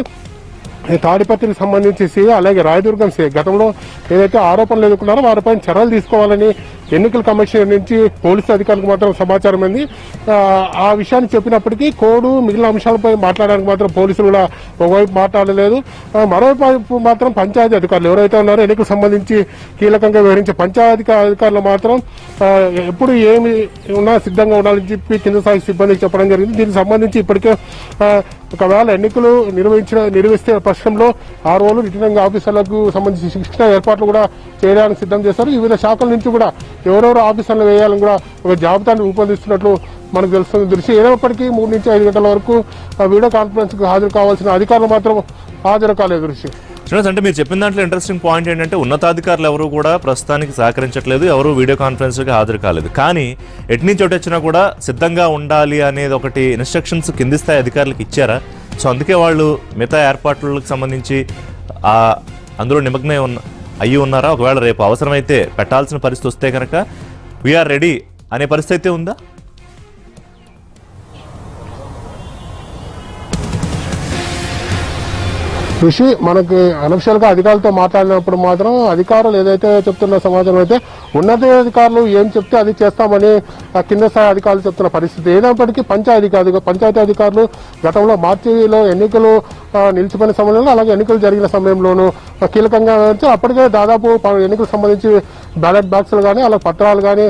ఈ తాడిపత్రికి సంబంధించి సీఏ అలాగే రాయదుర్గం సీఏ గతంలో ఏదైతే ఆరోపణలు ఎదుర్కొన్నారో వారిపై చర్యలు తీసుకోవాలని ఎన్నికల కమిషన్ నుంచి పోలీసు అధికారులకు మాత్రం సమాచారం ఉంది ఆ, ఆ విషయాన్ని చెప్పినప్పటికీ కోడ్ మిగిలిన అంశాలపై మాట్లాడడానికి మాత్రం పోలీసులు కూడా ఒకవైపు మాట్లాడలేదు ఆ, మరోవైపు మాత్రం పంచాయతీ అధికారులు ఎవరైతే ఉన్నారో ఎన్నికలకు సంబంధించి కీలకంగా వివరించే పంచాయతీ అధికారులు మాత్రం ఆ, ఎప్పుడు ఏమి ఉన్నా సిద్ధంగా ఉండాలని చెప్పి కింద స్థాయి సిబ్బందికి చెప్పడం జరిగింది దీనికి సంబంధించి ఇప్పటికే ఆ, ఒకవేళ ఎన్నికలు నిర్వహించిన నిర్వహిస్తే పక్షంలో ఆర్ఓలు రిటర్నింగ్ ఆఫీసర్లకు సంబంధించి శిక్షణ ఏర్పాట్లు కూడా చేయడానికి సిద్ధం చేశారు వివిధ శాఖల నుంచి కూడా ఎవరెవరు ఆఫీసర్లు వేయాలని కూడా ఒక జాబితాను రూపొందిస్తున్నట్లు మనకు తెలుస్తుంది దృష్టి ఏదైనప్పటికీ మూడు నుంచి ఐదు గంటల వరకు ఆ వీడియో కాన్ఫరెన్స్ కు హాజరు కావాల్సిన అధికారులు మాత్రం హాజరు కాలేదు దృష్టి శ్రీనివాస్ అంటే మీరు చెప్పిన దాంట్లో ఇంట్రెస్టింగ్ పాయింట్ ఏంటంటే ఉన్నతాధికారులు ఎవరు కూడా ప్రస్తుతానికి సహకరించట్లేదు ఎవరు వీడియో కాన్ఫరెన్స్కి హాజరు కాలేదు కానీ ఎటు నుంచి ఒకటి వచ్చినా కూడా సిద్ధంగా ఉండాలి అనేది ఒకటి ఇన్స్ట్రక్షన్స్ కింది స్థాయి అధికారులకు ఇచ్చారా సో అందుకే వాళ్ళు మిగతా ఏర్పాట్లకు సంబంధించి ఆ అందులో నిమగ్నమై ఉన్న అయ్యి ఉన్నారా ఒకవేళ రేపు అవసరమైతే పెట్టాల్సిన పరిస్థితి వస్తే కనుక వీఆర్ రెడీ అనే పరిస్థితి అయితే ఉందా కృషి మనకి అనఫిషియల్ గా అధికారులతో మాట్లాడినప్పుడు మాత్రం అధికారులు ఏదైతే చెప్తున్న సమాచారం అయితే ఉన్నతాధికారులు ఏం చెప్తే అది చేస్తామని ఆ కింద స్థాయి అధికారులు చెప్తున్న పరిస్థితి ఏదైనప్పటికీ పంచాయతీ అధిక పంచాయతీ అధికారులు గతంలో మార్చిలో ఎన్నికలు ఆ, నిలిచిపోయిన సమయంలో అలాగే ఎన్నికలు జరిగిన సమయంలోనూ ఆ, కీలకంగా వ్యవహరించి అప్పటికే దాదాపు ప- ఎన్నికలకు సంబంధించి బ్యాలెట్ బాక్సులు కానీ అలాగే పత్రాలు కానీ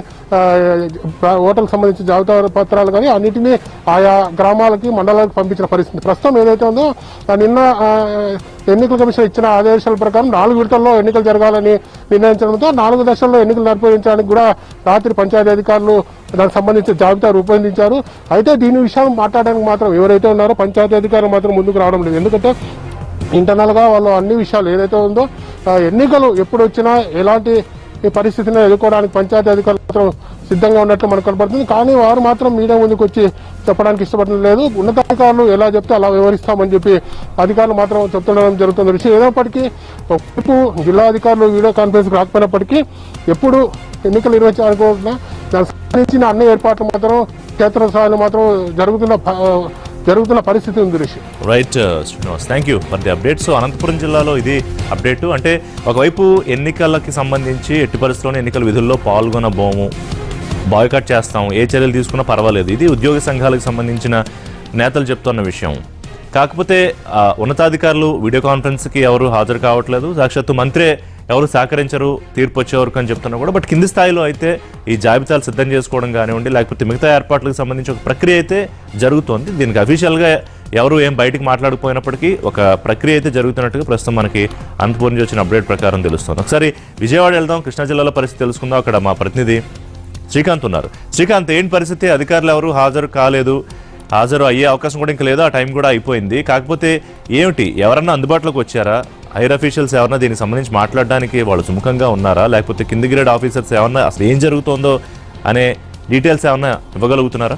ఓటర్లకు సంబంధించి జాబితా పత్రాలు కానీ అన్నిటినీ ఆయా గ్రామాలకి మండలాలకు పంపించిన పరిస్థితి ప్రస్తుతం ఏదైతే ఉందో ఆ నిన్న ఆ, ఎన్నికల కమిషన్ ఇచ్చిన ఆదేశాల ప్రకారం నాలుగు విడతల్లో ఎన్నికలు జరగాలని నిర్ణయించడంతో నాలుగు దశల్లో ఎన్నికలు నిర్వహించడానికి కూడా రాత్రి పంచాయతీ అధికారులు దానికి సంబంధించిన జాబితా రూపొందించారు అయితే దీని విషయం మాట్లాడడానికి మాత్రం ఎవరైతే ఉన్నారో పంచాయతీ అధికారులు మాత్రం ముందుకు రావడం లేదు ఎందుకంటే ఇంటర్నల్ గా వాళ్ళు అన్ని విషయాలు ఏదైతే ఉందో ఆ, ఎన్నికలు ఎప్పుడు వచ్చినా ఎలాంటి ఈ పరిస్థితిని ఎదుర్కోవడానికి పంచాయతీ అధికారులు మాత్రం సిద్ధంగా ఉన్నట్లు మనకు కనపడుతుంది కానీ వారు మాత్రం మీడియా ముందుకు వచ్చి చెప్పడానికి ఇష్టపడడం లేదు ఉన్నతాధికారులు ఎలా చెప్తే అలా వివరిస్తామని చెప్పి అధికారులు మాత్రం చెప్తుండడం జరుగుతుంది విషయం ఏదైనప్పటికీ ఒకవైపు జిల్లా అధికారులు వీడియో కాన్ఫరెన్స్ రాకపోయినప్పటికీ ఎప్పుడు ఎన్నికలు నిర్వహించాలనుకుంటున్నా దానికి సంబంధించిన అన్ని ఏర్పాట్లు మాత్రం క్షేత్రస్థాయిలో మాత్రం జరుగుతున్న ప- జరుగుతున్న పరిస్థితి ఉంది Rishi right Srinivas thank you for the update so Anantapur జిల్లాలో ఇది అప్డేట్ అంటే ఒకవైపు ఎన్నికలకి సంబంధించి ఎట్టి పరిస్థితుల్లోనే ఎన్నికల విధుల్లో పాల్గొనబోము బాయ్కాట్ చేస్తాం ఏ చర్యలు తీసుకున్నా పర్వాలేదు ఇది ఉద్యోగ సంఘాలకు సంబంధించిన నేతలు చెప్తున్న విషయం కాకపోతే ఆ, ఉన్నతాధికారులు వీడియో కాన్ఫరెన్స్కి ఎవరు హాజరు కావట్లేదు సాక్షాత్తు మంత్రే ఎవరు సహకరించరు తీర్పు వచ్చే వరకు అని చెప్తున్నా కూడా బట్ కింది స్థాయిలో అయితే ఈ జాబితాలు సిద్ధం చేసుకోవడం కానివ్వండి లేకపోతే మిగతా ఏర్పాట్లకు సంబంధించి ఒక ప్రక్రియ అయితే జరుగుతోంది దీనికి అఫీషియల్గా ఎవరు ఏం బయటికి మాట్లాడకపోయినప్పటికీ ఒక ప్రక్రియ అయితే జరుగుతున్నట్టుగా ప్రస్తుతం మనకి అనంతపురం నుంచి వచ్చిన అప్డేట్ ప్రకారం తెలుస్తుంది ఒకసారి విజయవాడ వెళ్దాం కృష్ణా జిల్లాలో పరిస్థితి తెలుసుకుందాం అక్కడ మా ప్రతినిధి శ్రీకాంత్ ఉన్నారు శ్రీకాంత్ ఏంటి పరిస్థితి అధికారులు ఎవరు హాజరు కాలేదు హాజరు అయ్యే అవకాశం కూడా ఇంకా లేదు ఆ టైం కూడా అయిపోయింది కాకపోతే ఏమిటి ఎవరన్నా అందుబాటులోకి వచ్చారా హైర్ అఫీషియల్స్ ఎవరన్నా దీనికి సంబంధించి మాట్లాడడానికి వాళ్ళు సుముఖంగా ఉన్నారా లేకపోతే కింది గ్రేడ్ ఆఫీసర్స్ ఏమన్నా అసలు ఏం జరుగుతోందో అనే డీటెయిల్స్ ఏమన్నా ఇవ్వగలుగుతున్నారా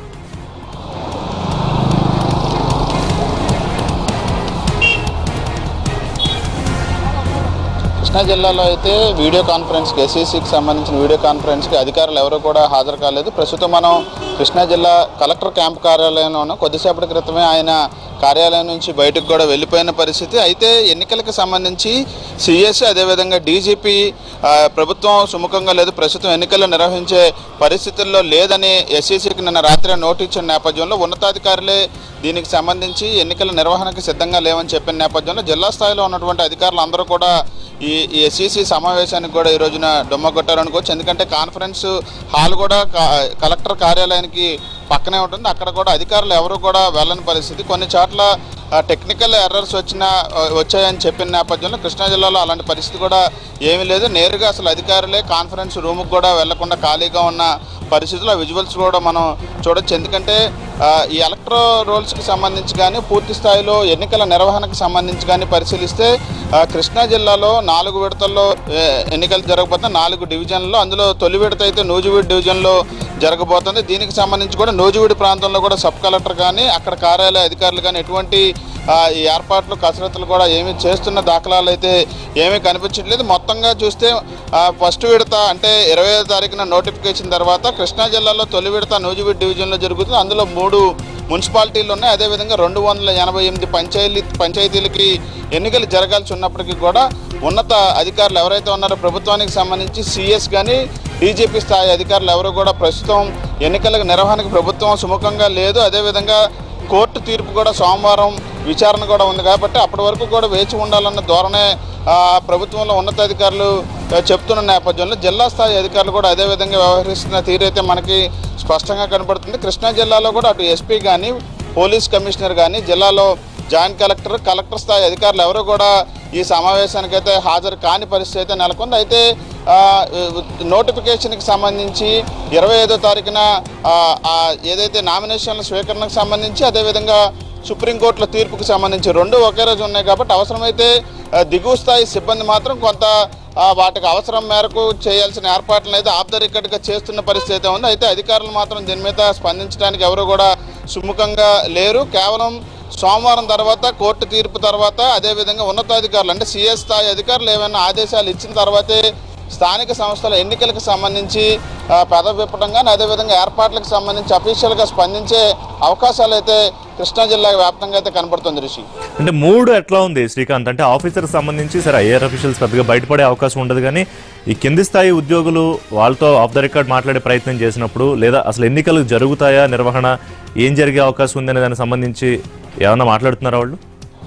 కృష్ణా జిల్లాలో అయితే వీడియో కాన్ఫరెన్స్కి ఎస్ఈసికి సంబంధించిన వీడియో కాన్ఫరెన్స్కి అధికారులు ఎవరు కూడా హాజరు కాలేదు ప్రస్తుతం మనం కృష్ణా జిల్లా కలెక్టర్ క్యాంప్ కార్యాలయంలో ఉన్నాం కొద్దిసేపటి క్రితమే ఆయన కార్యాలయం నుంచి బయటకు కూడా వెళ్ళిపోయిన పరిస్థితి అయితే ఎన్నికలకు సంబంధించి సిఎస్ అదేవిధంగా డీజీపీ ప్రభుత్వం సుముఖంగా లేదు ప్రస్తుతం ఎన్నికలు నిర్వహించే పరిస్థితుల్లో లేదని ఎస్ఈసికి నిన్న రాత్రి నోటు ఇచ్చిన నేపథ్యంలో ఉన్నతాధికారులే దీనికి సంబంధించి ఎన్నికల నిర్వహణకు సిద్ధంగా లేవని చెప్పిన నేపథ్యంలో జిల్లా స్థాయిలో ఉన్నటువంటి అధికారులు అందరూ కూడా ఈ ఈ ఎస్ఈసి సమావేశానికి కూడా ఈ రోజున డుమ్మ కొట్టారనుకోవచ్చు ఎందుకంటే కాన్ఫరెన్స్ హాల్ కూడా కా- కలెక్టర్ కార్యాలయానికి పక్కనే ఉంటుంది అక్కడ కూడా అధికారులు ఎవరు కూడా వెళ్ళని పరిస్థితి కొన్ని చోట్ల ఆ, టెక్నికల్ ఎర్రర్స్ వచ్చిన ఆ, వచ్చాయని చెప్పిన నేపథ్యంలో కృష్ణా జిల్లాలో అలాంటి పరిస్థితి కూడా ఏమీ లేదు నేరుగా అసలు అధికారులే కాన్ఫరెన్స్ రూమ్కి కూడా వెళ్లకుండా ఖాళీగా ఉన్న పరిస్థితుల్లో ఆ విజువల్స్ కూడా మనం చూడొచ్చు ఎందుకంటే ఆ, ఈ ఎలక్ట్రో రోల్స్కి సంబంధించి కానీ పూర్తి స్థాయిలో ఎన్నికల నిర్వహణకు సంబంధించి కానీ పరిశీలిస్తే ఆ, కృష్ణా జిల్లాలో నాలుగు విడతల్లో ఏ, ఎన్నికలు జరగబోతున్నాయి నాలుగు డివిజన్లో అందులో తొలి విడత అయితే నూజివీడు డివిజన్లో జరగబోతుంది దీనికి సంబంధించి కూడా నూజివీడు ప్రాంతంలో కూడా సబ్ కలెక్టర్ కానీ అక్కడ కార్యాలయ అధికారులు కానీ ఎటువంటి ఆ, ఈ ఏర్పాట్లు కసరత్తులు కూడా ఏమీ చేస్తున్న దాఖలాలు అయితే ఏమీ కనిపించట్లేదు మొత్తంగా చూస్తే ఆ, ఫస్ట్ విడత అంటే ఇరవై ఐదో తారీఖున నోటిఫికేషన్ తర్వాత కృష్ణా జిల్లాలో తొలి విడత నూజివీడు డివిజన్లో జరుగుతుంది అందులో మూడు మున్సిపాలిటీలు ఉన్నాయి అదేవిధంగా రెండు వందల ఎనభై ఎనిమిది పంచాయతీ పంచాయతీలకి ఎన్నికలు జరగాల్సి ఉన్నప్పటికీ కూడా ఉన్నత అధికారులు ఎవరైతే ఉన్నారో ప్రభుత్వానికి సంబంధించి సిఎస్ కానీ డీజీపీ స్థాయి అధికారులు ఎవరు కూడా ప్రస్తుతం ఎన్నికల నిర్వహణకు ప్రభుత్వం సుముఖంగా లేదు అదేవిధంగా కోర్టు తీర్పు కూడా సోమవారం విచారణ కూడా ఉంది కాబట్టి అప్పటి వరకు కూడా వేచి ఉండాలన్న ధోరణే ఆ, ప్రభుత్వంలో ఉన్నతాధికారులు ఆ, చెప్తున్న నేపథ్యంలో జిల్లా స్థాయి అధికారులు కూడా అదే విధంగా వ్యవహరిస్తున్న తీరైతే మనకి స్పష్టంగా కనపడుతుంది కృష్ణా జిల్లాలో కూడా అటు ఎస్పీ కానీ పోలీస్ కమిషనర్ కానీ జిల్లాలో జాయింట్ కలెక్టర్ కలెక్టర్ స్థాయి అధికారులు ఎవరు కూడా ఈ సమావేశానికి అయితే హాజరు కాని పరిస్థితి అయితే నెలకొంది అయితే ఆ, నోటిఫికేషన్కి సంబంధించి ఇరవై ఐదో తారీఖున ఆ, ఆ, ఏదైతే నామినేషన్ల స్వీకరణకు సంబంధించి అదేవిధంగా సుప్రీంకోర్టుల తీర్పుకు సంబంధించి రెండు ఒకే రోజు ఉన్నాయి కాబట్టి అవసరమైతే ఆ, దిగువ స్థాయి సిబ్బంది మాత్రం కొంత ఆ, వాటికి అవసరం మేరకు చేయాల్సిన ఏర్పాట్లను అయితే ఆఫ్ ద రికార్డ్గా చేస్తున్న పరిస్థితి అయితే ఉంది అయితే అధికారులు మాత్రం దీని మీద స్పందించడానికి ఎవరు కూడా సుముఖంగా లేరు కేవలం సోమవారం తర్వాత కోర్టు తీర్పు తర్వాత అదేవిధంగా ఉన్నతాధికారులు అంటే సిఎస్ స్థాయి అధికారులు ఏమైనా ఆదేశాలు ఇచ్చిన తర్వాతే స్థానిక సంస్థల ఎన్నికలకు సంబంధించి ఆ, పెదవి విప్పడం కానీ అదేవిధంగా ఏర్పాట్లకు సంబంధించి అఫీషియల్గా స్పందించే అవకాశాలు అయితే కృష్ణా జిల్లా వ్యాప్తంగా అయితే కనబడుతుంది రిషి అంటే మూడు ఎట్లా ఉంది శ్రీకాంత్ అంటే ఆఫీసర్ సంబంధించి సరే ఐఆర్ అఫీషియల్స్ పెద్దగా బయటపడే అవకాశం ఉండదు కానీ ఈ కింది స్థాయి ఉద్యోగులు వాళ్ళతో ఆఫ్ ద రికార్డ్ మాట్లాడే ప్రయత్నం చేసినప్పుడు లేదా అసలు ఎన్నికలు జరుగుతాయా నిర్వహణ ఏం జరిగే అవకాశం ఉందనే దానికి సంబంధించి ఏమన్నా మాట్లాడుతున్నారా వాళ్ళు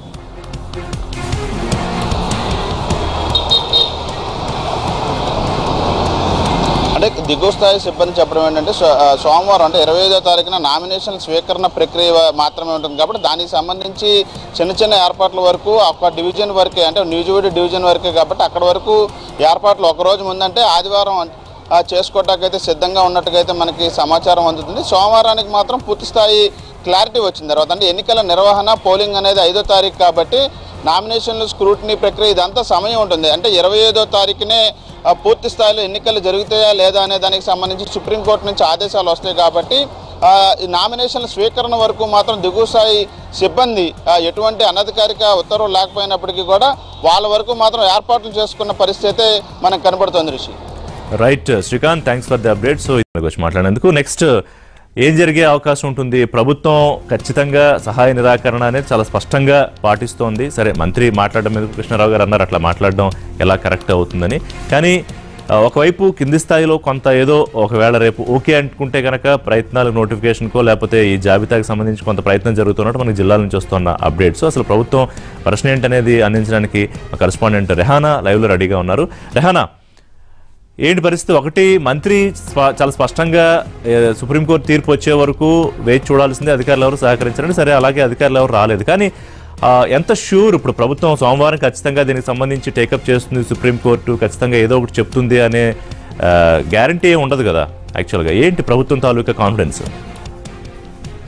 అంటే దిగువ స్థాయి సిబ్బంది చెప్పడం ఏంటంటే సో- ఆ, సోమవారం అంటే ఇరవై ఐదో తారీఖున నామినేషన్ స్వీకరణ ప్రక్రియ మాత్రమే ఉంటుంది కాబట్టి దానికి సంబంధించి చిన్న చిన్న ఏర్పాట్ల వరకు ఒక డివిజన్ వరకే అంటే న్యూజివీడు డివిజన్ వరకే కాబట్టి అక్కడ వరకు ఏర్పాట్లు ఒక రోజు ముందంటే ఆదివారం అన్- ఆ, చేసుకోవటానికైతే సిద్ధంగా ఉన్నట్టుగైతే మనకి సమాచారం అందుతుంది సోమవారానికి మాత్రం పూర్తి స్థాయి క్లారిటీ వచ్చిన తర్వాత అంటే ఎన్నికల నిర్వహణ పోలింగ్ అనేది ఐదో తారీఖు కాబట్టి నామినేషన్లు స్క్రూటినీ ప్రక్రియ ఇదంతా సమయం ఉంటుంది అంటే ఇరవై ఐదో తారీఖునే ఆ, పూర్తి స్థాయిలో ఎన్నికలు జరుగుతాయా లేదా అనే దానికి సంబంధించి సుప్రీంకోర్టు నుంచి ఆదేశాలు వస్తాయి కాబట్టి ఆ, ఈ నామినేషన్ల స్వీకరణ వరకు మాత్రం దిగువ స్థాయి సిబ్బంది ఆ, ఎటువంటి అనధికారిక ఉత్తర్వులు లేకపోయినప్పటికీ కూడా వాళ్ళ వరకు మాత్రం ఏర్పాట్లు చేసుకున్న పరిస్థితి అయితే మనకు కనబడుతుంది Rishi right Srikanth thanks for the update so ఇది గురించి మాట్లాడేందుకు నెక్స్ట్ ఏం జరిగే అవకాశం ఉంటుంది ప్రభుత్వం ఖచ్చితంగా సహాయ నిరాకరణ అనేది చాలా స్పష్టంగా పాటిస్తోంది సరే మంత్రి మాట్లాడడం మీద కృష్ణారావు గారు అన్నారు అట్లా మాట్లాడడం ఎలా కరెక్ట్ అవుతుందని కానీ ఆ, ఒకవైపు కింది స్థాయిలో కొంత ఏదో ఒకవేళ రేపు ఓకే అనుకుంటే కనుక ప్రయత్నాలు నోటిఫికేషన్కో లేకపోతే ఈ జాబితాకి సంబంధించి కొంత ప్రయత్నం జరుగుతున్నట్టు మనకి జిల్లాల నుంచి వస్తున్న అప్డేట్స్ అసలు ప్రభుత్వం ప్రశ్న ఏంటనేది అందించడానికి కరెస్పాండెంట్ రెహానా లైవ్లో రెడీగా ఉన్నారు రెహానా ఏంటి పరిస్థితి ఒకటి మంత్రి స్ప- చాలా స్పష్టంగా ఏ, సుప్రీంకోర్టు తీర్పు వచ్చే వరకు వేచి చూడాల్సిందే అధికారులు ఎవరు సహకరించారని సరే అలాగే అధికారులు ఎవరు రాలేదు కానీ ఆ, ఎంత షూర్ ఇప్పుడు ప్రభుత్వం సోమవారం ఖచ్చితంగా దీనికి సంబంధించి టేకప్ చేస్తుంది సుప్రీంకోర్టు ఖచ్చితంగా ఏదో ఒకటి చెప్తుంది అనే గ్యారంటీ ఏమి ఉండదు కదా యాక్చువల్గా ఏంటి ప్రభుత్వం తాలూకా కాన్ఫిడెన్స్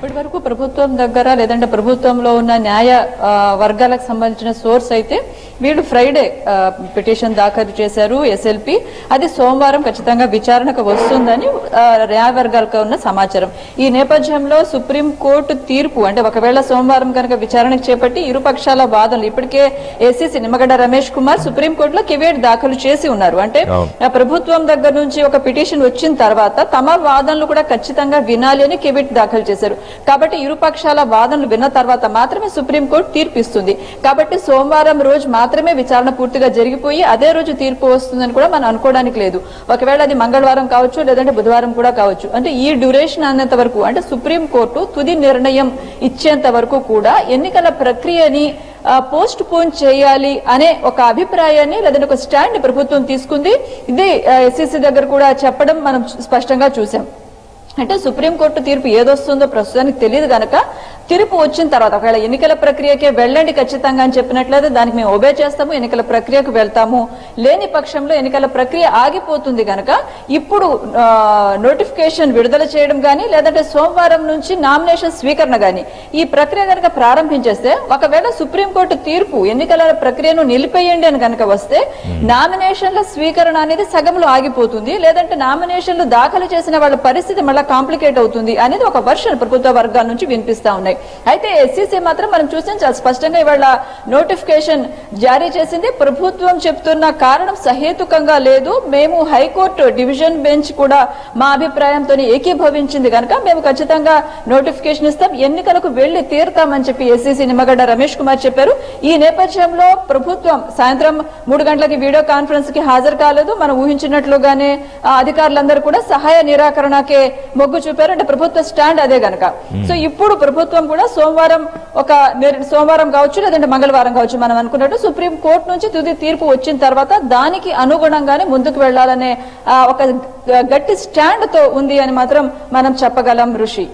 ఇప్పటి వరకు ప్రభుత్వం దగ్గర లేదంటే ప్రభుత్వంలో ఉన్న న్యాయ ఆ, వర్గాలకు సంబంధించిన సోర్స్ అయితే వీళ్ళు ఫ్రైడే ఆ, పిటిషన్ దాఖలు చేశారు ఎస్ఎల్పి అది సోమవారం ఖచ్చితంగా విచారణకు వస్తుందని ఆ, న్యాయ వర్గాలకు ఉన్న సమాచారం ఈ నేపథ్యంలో సుప్రీం కోర్టు తీర్పు అంటే ఒకవేళ సోమవారం కనుక విచారణకు చేపట్టి ఇరుపక్షాల వాదనలు ఇప్పటికే ఏసీసీ నిమ్మగడ్డ రమేష్ కుమార్ సుప్రీం కోర్టులో కివేట్ దాఖలు చేసి ఉన్నారు అంటే అవును. ఆ ప్రభుత్వం దగ్గర నుంచి ఒక పిటిషన్ వచ్చిన తర్వాత తమ వాదనలు కూడా ఖచ్చితంగా వినాలి అని కిబిట్ దాఖలు చేశారు కాబట్టి ఇరుపక్షాల వాదనలు విన్న తర్వాత మాత్రమే సుప్రీంకోర్టు తీర్పు ఇస్తుంది కాబట్టి సోమవారం రోజు మాత్రమే విచారణ పూర్తిగా జరిగిపోయి అదే రోజు తీర్పు వస్తుందని కూడా మనం అనుకోవడానికి లేదు ఒకవేళ అది మంగళవారం కావచ్చు లేదంటే బుధవారం కూడా కావచ్చు అంటే ఈ డ్యూరేషన్ అన్నంత వరకు అంటే సుప్రీం కోర్టు తుది నిర్ణయం ఇచ్చేంత వరకు కూడా ఎన్నికల ప్రక్రియని పోస్ట్ పోన్ చేయాలి అనే ఒక అభిప్రాయాన్ని లేదంటే ఒక స్టాండ్ ప్రభుత్వం తీసుకుంది ఇది ఎస్సీసీ దగ్గర కూడా చెప్పడం మనం స్పష్టంగా చూసాం అంటే సుప్రీంకోర్టు తీర్పు ఏదొస్తుందో ప్రస్తుతానికి తెలియదు గనక తీర్పు వచ్చిన తర్వాత ఒకవేళ ఎన్నికల ప్రక్రియకే వెళ్ళండి ఖచ్చితంగా అని చెప్పినట్లయితే దానికి మేము ఒబే చేస్తాము ఎన్నికల ప్రక్రియకు వెళ్తాము లేని పక్షంలో ఎన్నికల ప్రక్రియ ఆగిపోతుంది గనక ఇప్పుడు నోటిఫికేషన్ విడుదల చేయడం గానీ లేదంటే సోమవారం నుంచి నామినేషన్ స్వీకరణ గానీ ఈ ప్రక్రియ గనక ప్రారంభించేస్తే ఒకవేళ సుప్రీంకోర్టు తీర్పు ఎన్నికల ప్రక్రియను నిలిపేయండి అని గనక వస్తే నామినేషన్ల స్వీకరణ అనేది సగంలో ఆగిపోతుంది లేదంటే నామినేషన్లు దాఖలు చేసిన వాళ్ళ పరిస్థితి మళ్ళీ కాంప్లికేట్ అవుతుంది అనేది ఒక వర్షన్ ప్రభుత్వ వర్గాల నుంచి వినిపిస్తా ఉన్నాయి అయితే ఎస్సీసీ మాత్రం మనం చూసాం చాలా స్పష్టంగా ఇవాళ నోటిఫికేషన్ జారీ చేసింది ప్రభుత్వం చెప్తున్న కారణం సహేతుకంగా లేదు మేము హైకోర్టు డివిజన్ బెంచ్ కూడా మా అభిప్రాయంతో ఏకీభవించింది కనుక మేము ఖచ్చితంగా నోటిఫికేషన్ ఇస్తాం ఎన్నికలకు వెళ్లి తీరుతామని చెప్పి ఎస్సీసీ నిమ్మగడ్డ రమేష్ కుమార్ చెప్పారు ఈ నేపథ్యంలో ప్రభుత్వం సాయంత్రం మూడు గంటలకి వీడియో కాన్ఫరెన్స్ కి హాజరు కాలేదు మనం ఊహించినట్లుగానే ఆ, అధికారులందరూ కూడా సహాయ నిరాకరణకే మొగ్గు చూపారు అంటే ప్రభుత్వ స్టాండ్ అదే గనక సో ఇప్పుడు ప్రభుత్వం కూడా సోమవారం ఒక నిర్- సోమవారం కావచ్చు లేదంటే మంగళవారం కావచ్చు మనం అనుకున్నట్టు సుప్రీం కోర్టు నుంచి తుది తీర్పు వచ్చిన తర్వాత దానికి అనుగుణంగానే ముందుకు వెళ్లాలనే ఆ, ఒక గ- గట్టి స్టాండ్ తో ఉంది అని మాత్రం మనం చెప్పగలం ఋషి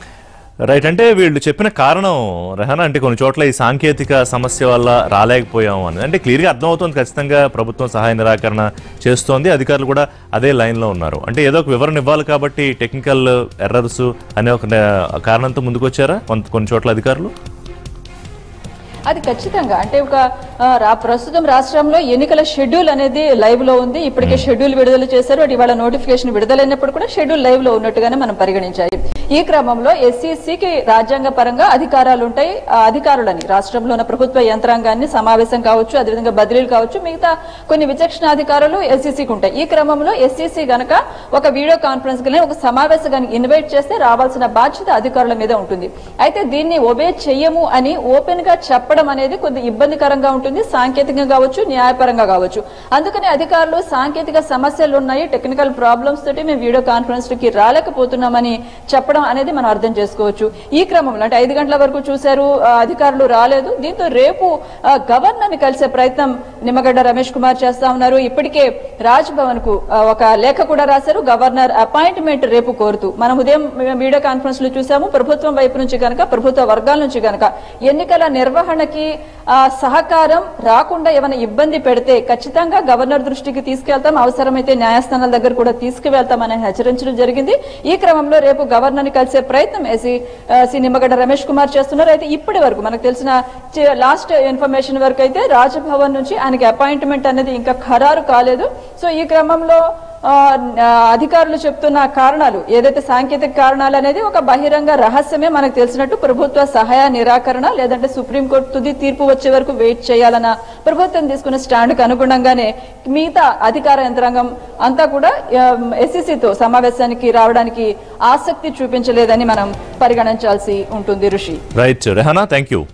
రైట్ అంటే వీళ్ళు చెప్పిన కారణం రెహనా అంటే కొన్ని చోట్ల ఈ సాంకేతిక సమస్య వల్ల రాలేకపోయాము అని అంటే క్లియర్గా అర్థమవుతుంది ఖచ్చితంగా ప్రభుత్వం సహాయ నిరాకరణ చేస్తోంది అధికారులు కూడా అదే లైన్లో ఉన్నారు అంటే ఏదో ఒక వివరణ ఇవ్వాలి కాబట్టి టెక్నికల్ ఎర్రర్స్ అనే ఒక నే- కారణంతో ముందుకొచ్చారా కొంత కొన్ని చోట్ల అధికారులు అది ఖచ్చితంగా అంటే ఒక ఆ, రా- ప్రస్తుతం రాష్ట్రంలో ఎన్నికల షెడ్యూల్ అనేది లైవ్ లో ఉంది ఇప్పటికే షెడ్యూల్ విడుదల చేశారు అటు ఇవాళ నోటిఫికేషన్ విడుదలైనప్పుడు కూడా షెడ్యూల్ లైవ్ లో ఉన్నట్టుగానే మనం పరిగణించాలి ఈ క్రమంలో ఎస్సీసీకి రాజ్యాంగ పరంగా అధికారాలు ఉంటాయి ఆ అధికారులని రాష్ట్రంలో ఉన్న ప్రభుత్వ యంత్రాంగాన్ని సమావేశం కావచ్చు అదేవిధంగా బదిలీలు కావచ్చు మిగతా కొన్ని విచక్షణ అధికారులు ఎస్సీసీకి ఉంటాయి ఈ క్రమంలో ఎస్సీసీ గనక ఒక వీడియో కాన్ఫరెన్స్ కానీ ఒక సమావేశం కానీ ఇన్వైట్ చేస్తే రావాల్సిన బాధ్యత అధికారుల మీద ఉంటుంది అయితే దీన్ని ఒబే చెయ్యము అని ఓపెన్ గా చెప్పడం అనేది కొద్ది ఇబ్బందికరంగా ఉంటుంది సాంకేతికంగా కావచ్చు న్యాయపరంగా కావచ్చు అందుకని అధికారులు సాంకేతిక సమస్యలు ఉన్నాయి టెక్నికల్ ప్రాబ్లమ్స్ తోటి మేము వీడియో కాన్ఫరెన్స్ కి రాలేకపోతున్నామని చెప్పడం అనేది మనం అర్థం చేసుకోవచ్చు ఈ క్రమంలో అంటే ఐదు గంటల వరకు చూశారు ఆ, అధికారులు రాలేదు దీంతో రేపు గవర్నర్ ని కలిసే ప్రయత్నం నిమ్మగడ్డ రమేష్ కుమార్ చేస్తా ఉన్నారు ఇప్పటికే రాజ్ భవన్ కు ఆ, ఒక లేఖ కూడా రాశారు గవర్నర్ అపాయింట్మెంట్ రేపు కోరుతూ మనం ఉదయం వీడియో కాన్ఫరెన్స్ లో చూసాము ప్రభుత్వం వైపు నుంచి కనుక ప్రభుత్వ వర్గాల నుంచి కనుక ఎన్నికల నిర్వహణకి ఆ, సహకారం రాకుండా ఏమైనా ఇబ్బంది పెడితే ఖచ్చితంగా గవర్నర్ దృష్టికి తీసుకెళ్తాం అవసరమైతే న్యాయస్థానాల దగ్గర కూడా తీసుకువెళ్తామని హెచ్చరించడం జరిగింది ఈ క్రమంలో రేపు గవర్నర్ ని కలిసే ప్రయత్నం ఎసి సి నిమ్మగడ్డ రమేష్ కుమార్ చేస్తున్నారు అయితే ఇప్పటి వరకు మనకు తెలిసిన లాస్ట్ ఇన్ఫర్మేషన్ వరకు అయితే రాజభవన్ నుంచి ఆయనకి అపాయింట్మెంట్ అనేది ఇంకా ఖరారు కాలేదు సో ఈ క్రమంలో ఆ, ఆ, అధికారులు చెప్తున్న కారణాలు ఏదైతే సాంకేతిక కారణాలు అనేది ఒక బహిరంగ రహస్యమే మనకు తెలిసినట్టు ప్రభుత్వ సహాయ నిరాకరణ లేదంటే సుప్రీంకోర్టు తుది తీర్పు వచ్చే వరకు వెయిట్ చేయాలన్న ప్రభుత్వం తీసుకున్న స్టాండ్కు అనుగుణంగానే మిగతా అధికార యంత్రాంగం అంతా కూడా ఎస్సీసీతో సమావేశానికి రావడానికి ఆసక్తి చూపించలేదని మనం పరిగణించాల్సి ఉంటుంది Rishi right Rehana thank you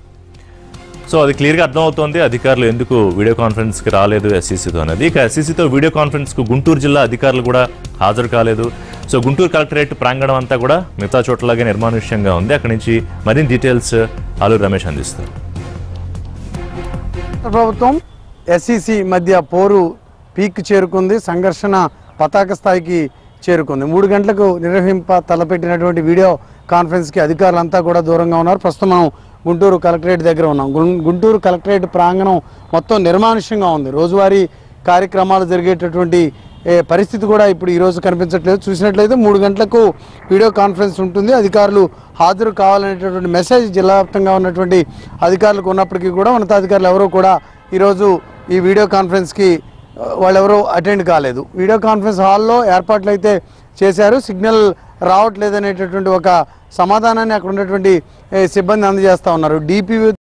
so అది క్లియర్గా అర్థమవుతోంది అధికారులు ఎందుకు వీడియో కాన్ఫరెన్స్కి రాలేదు ఎస్సీసీతో అనేది ఇక ఎస్సీసీతో వీడియో కాన్ఫరెన్స్కు గుంటూరు జిల్లా అధికారులు కూడా హాజరు కాలేదు సో గుంటూరు కలెక్టరేట్ ప్రాంగణం అంతా కూడా మిగతా చోట్లలాగే నిర్మానుష్యంగా ఉంది అక్కడి నుంచి మరిన్ని డీటెయిల్స్ ఆలూరు రమేష్ అందిస్తారు రాష్ట్ర ప్రభుత్వం ఎస్ఈసి మధ్య పోరు పీక్ చేరుకుంది సంఘర్షణ పతాక స్థాయికి చేరుకుంది మూడు గంటలకు నిర్వహింప తలపెట్టినటువంటి వీడియో కాన్ఫరెన్స్కి అధికారులంతా కూడా దూరంగా ఉన్నారు ప్రస్తుతం మనం గుంటూరు కలెక్టరేట్ దగ్గర ఉన్నాం గుం- గుంటూరు కలెక్టరేట్ ప్రాంగణం మొత్తం నిర్మానుష్యంగా ఉంది రోజువారీ కార్యక్రమాలు జరిగేటటువంటి ఏ, పరిస్థితి కూడా ఇప్పుడు ఈరోజు కనిపించట్లేదు చూసినట్లయితే మూడు గంటలకు వీడియో కాన్ఫరెన్స్ ఉంటుంది అధికారులు హాజరు కావాలనేటటువంటి మెసేజ్ జిల్లా వ్యాప్తంగా ఉన్నటువంటి అధికారులకు ఉన్నప్పటికీ కూడా ఉన్నతాధికారులు ఎవరూ కూడా ఈరోజు ఈ వీడియో కాన్ఫరెన్స్కి ఆ, వాళ్ళెవరూ అటెండ్ కాలేదు వీడియో కాన్ఫరెన్స్ హాల్లో ఏర్పాట్లు అయితే చేశారు సిగ్నల్ రావట్లేదనేటటువంటి ఒక సమాధానాన్ని అక్కడ ఉన్నటువంటి ఏ, సిబ్బంది అందజేస్తా ఉన్నారు డిపి